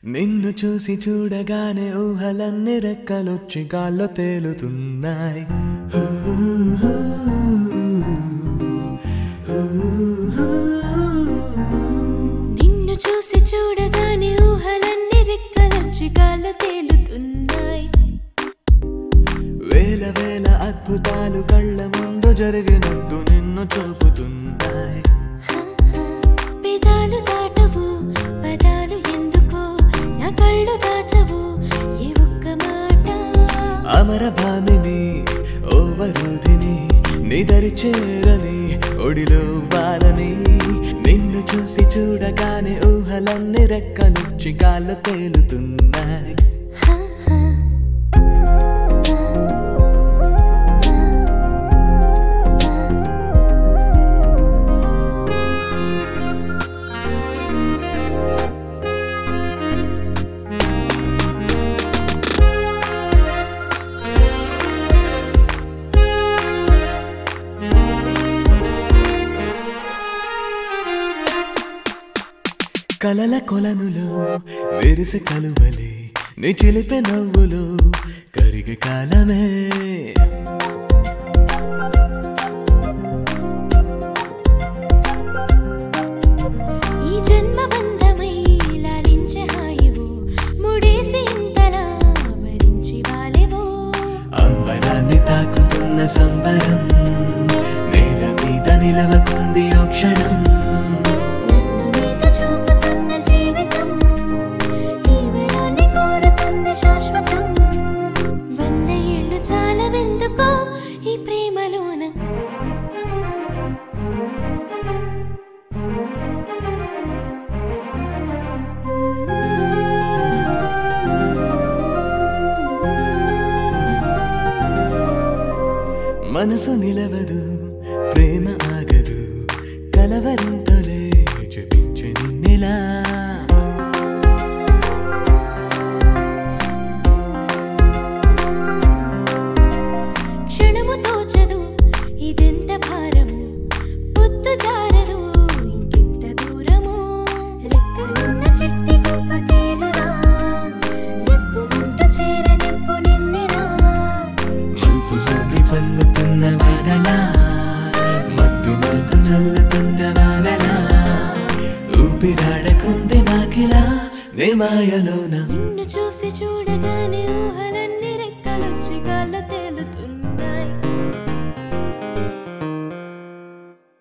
నిన్ను చూసి చూడగానే ఊహలన్నీ రెక్కలొచ్చి గాల్లో తేలుతున్నాయి నిన్ను చూసి చూడగానే ఊహలన్నీ రెక్కలొచ్చి గాల్లో తేలుతున్నాయి వేల వేల అద్భుతాలు కళ్ళ ముందు జరిగినట్టు నిన్ను చూపుతున్నాయి పెదాలు దాటవు పదాలు ఎందుకో నా కళ్ళు దాచవు ఏ ఒక్క మాట అమరభామిని ఓవరోధిని నిదరి చేరని ఒడిలో వాలని నిన్ను చూసి చూడగానే ఊహలన్నీ రెక్కలొచ్చి గాల్లో తేలుతున్నాయి కలల కొలనులో విరిసె కలువలే నీ చిలిపే నవ్వులు కరిగే కాలమే ఈ జన్మ బంధమై లాలించే హాయివు ముడేసి ఇంతలా వరించి వాలేవో అంబరాన్ని తాకుతున్న సంబరం నేల మీద నిలవకుంది ఓ క్షణం నన్ను నీతో చూపుతున్న జీవితం ఈ వేళాన్ని కోరుతుంది శాశ్వతం వంద ఏళ్ళు చాలవెందుకో ఈ ప్రేమలోన మనసు నిలవదు ప్రేమ ఆగదు కలవరింతలే జపించే నిన్నెలా క్షణము తోచదు ఇదెంత భారము పొత్తు జారదు ఇంకెంత దూరము రెక్కలున్న చిట్టి గొప్ప తేలురా రెప్పు ముంటు చేర నిప్పు నిన్నెరా చూపు సోకి చల్లుతున్న వానలా మత్తు మల్కు చల్లుతున్న వానలా ఊపిరాడకుంది నాకిలా నే మాయలోన నిన్ను చూసి చూడగానే ఊహలన్నీ